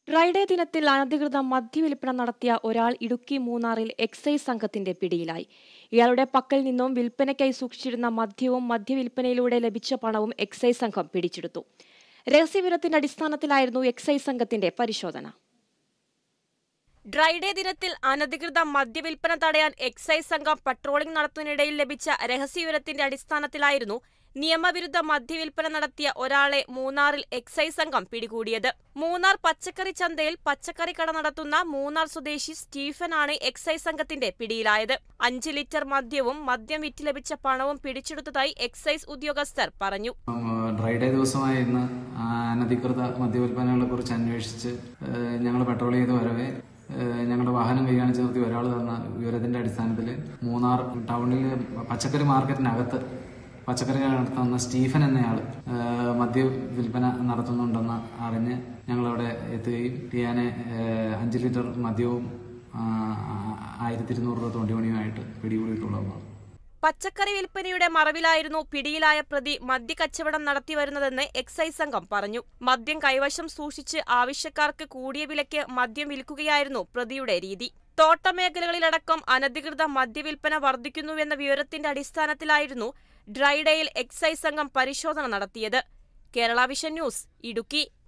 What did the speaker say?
dry day ദിനത്തിൽ അനധികൃത മദ്യവിൽപ്പന നടത്തിയ ഒരാൾ ഇടുക്കി മൂന്നാറിൽ എക്സൈസ് സംഘത്തിന്റെ പിടിയിലായി ഇയാളുടെ പക്കൽ നിന്നും വിൽപ്പനയ്ക്കായി സൂക്ഷിച്ചിരുന്ന മദ്യവും മദ്യവിൽപ്പനയിലൂടെ ലഭിച്ച പണവും എക്സൈസ് സംഘം പിടിച്ചെടുത്തു രഹസ്യവിവരത്തിന്റെ അടിസ്ഥാനത്തിലായിരുന്നു എക്സൈസ് സംഘത്തിന്റെ പരിശോധന ഡ്രൈഡേ ദിനത്തിൽ അനധികൃത മദ്യവിൽപ്പന തടയാൻ എക്സൈസ് സംഘം പട്രോളിംഗ് നടത്തുന്നതിനിടയിൽ ലഭിച്ച രഹസ്യവിവരത്തിന്റെ അടിസ്ഥാനത്തിലായിരുന്നു നിയമവിരുദ്ധ മദ്യവിൽപ്പന നടത്തിയ ഒരാളെ മൂന്നാറിൽ എക്സൈസ് സംഘം പിടികൂടിയത് മൂന്നാർ പച്ചക്കറി ചന്തയിൽ പച്ചക്കറി കട നടത്തുന്ന മൂന്നാർ സ്വദേശി സ്റ്റീഫനാണ് എക്സൈസ് സംഘത്തിന്റെ പിടിയിലായത് അഞ്ച് ലിറ്റർ മദ്യവും മദ്യം വിറ്റ് ലഭിച്ച പണവും പിടിച്ചെടുത്തതായി എക്സൈസ് ഉദ്യോഗസ്ഥർ പറഞ്ഞു ഡ്രൈ ഡേ ദിവസമായ ഇന്ന് അനധികൃത മദ്യവിൽപ്പനകളെ കുറിച്ച് അന്വേഷിച്ച് ഞങ്ങൾ പെട്രോൾ ചെയ്ത് വരവേ ഏഹ് ഞങ്ങളുടെ വാഹനം കൈകാണിച്ച് നിർത്തി ഒരാൾ തന്ന വിവരത്തിന്റെ അടിസ്ഥാനത്തിൽ മൂന്നാർ ടൗണിൽ പച്ചക്കറി മാർക്കറ്റിനകത്ത് പച്ചക്കറി നടത്തുന്ന സ്റ്റീഫൻ എന്നയാൾ ഏഹ് മദ്യ വിൽപ്പന നടത്തുന്നുണ്ടെന്ന് അറിഞ്ഞ് ഞങ്ങളവിടെ എത്തുകയും ടിയാനെ ഏഹ് അഞ്ച് ലിറ്റർ മദ്യവും ആയിരത്തി ഇരുന്നൂറ് രൂപ തൊണ്ടിമണിയുമായിട്ട് പിടികൂടിയിട്ടുള്ളതാണ് പച്ചക്കറി വിൽപ്പനയുടെ മറവിലായിരുന്നു പിടിയിലായ പ്രതി മദ്യക്കച്ചവടം നടത്തിവരുന്നതെന്ന് എക്സൈസ് സംഘം പറഞ്ഞു മദ്യം കൈവശം സൂക്ഷിച്ച് ആവശ്യക്കാർക്ക് കൂടിയ വിലയ്ക്ക് മദ്യം വിൽക്കുകയായിരുന്നു പ്രതിയുടെ രീതി തോട്ടമേഖലകളിലടക്കം അനധികൃത മദ്യവിൽപ്പന വർദ്ധിക്കുന്നുവെന്ന വിവരത്തിന്റെ അടിസ്ഥാനത്തിലായിരുന്നു ഡ്രൈഡേയിൽ എക്സൈസ് സംഘം പരിശോധന നടത്തിയത് കേരള വിഷൻ ന്യൂസ് ഇടുക്കി